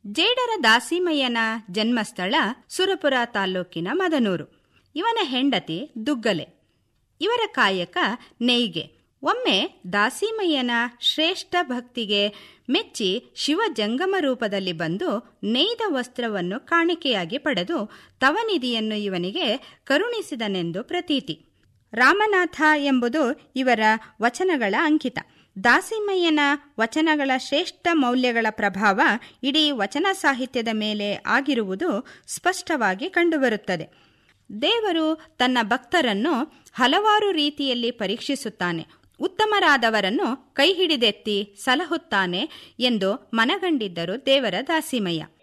ಜೇಡರ ದಾಸಿಮಯ್ಯನ ಜನ್ಮಸ್ಥಳ ಸುರಪುರ ತಾಲ್ಲೂಕಿನ ಮದನೂರು ಇವನ ಹೆಂಡತಿ ದುಗ್ಗಲೆ ಇವರ ಕಾಯಕ ನೇಯ್ಗೆ ಒಮ್ಮೆ ದಾಸಿಮಯ್ಯನ ಶ್ರೇಷ್ಠ ಭಕ್ತಿಗೆ ಮೆಚ್ಚಿ ಶಿವ ಜಂಗಮ ರೂಪದಲ್ಲಿ ಬಂದು ನೇಯ್ದ ವಸ್ತ್ರವನ್ನು ಕಾಣಿಕೆಯಾಗಿ ಪಡೆದು ತವನಿಧಿಯನ್ನು ಇವನಿಗೆ ಕರುಣಿಸಿದನೆಂದು ಪ್ರತೀತಿ ರಾಮನಾಥ ಎಂಬುದು ಇವರ ವಚನಗಳ ಅಂಕಿತ ದಾಸಿಮಯ್ಯನ ವಚನಗಳ ಶ್ರೇಷ್ಠ ಮೌಲ್ಯಗಳ ಪ್ರಭಾವ ಇಡೀ ವಚನ ಸಾಹಿತ್ಯದ ಮೇಲೆ ಆಗಿರುವುದು ಸ್ಪಷ್ಟವಾಗಿ ಕಂಡುಬರುತ್ತದೆ ದೇವರು ತನ್ನ ಭಕ್ತರನ್ನು ಹಲವಾರು ರೀತಿಯಲ್ಲಿ ಪರೀಕ್ಷಿಸುತ್ತಾನೆ ಉತ್ತಮರಾದವರನ್ನು ಕೈ ಹಿಡಿದೆತ್ತಿ ಸಲಹುತ್ತಾನೆ ಎಂದು ಮನಗಂಡಿದ್ದರು ದೇವರ ದಾಸಿಮಯ್ಯ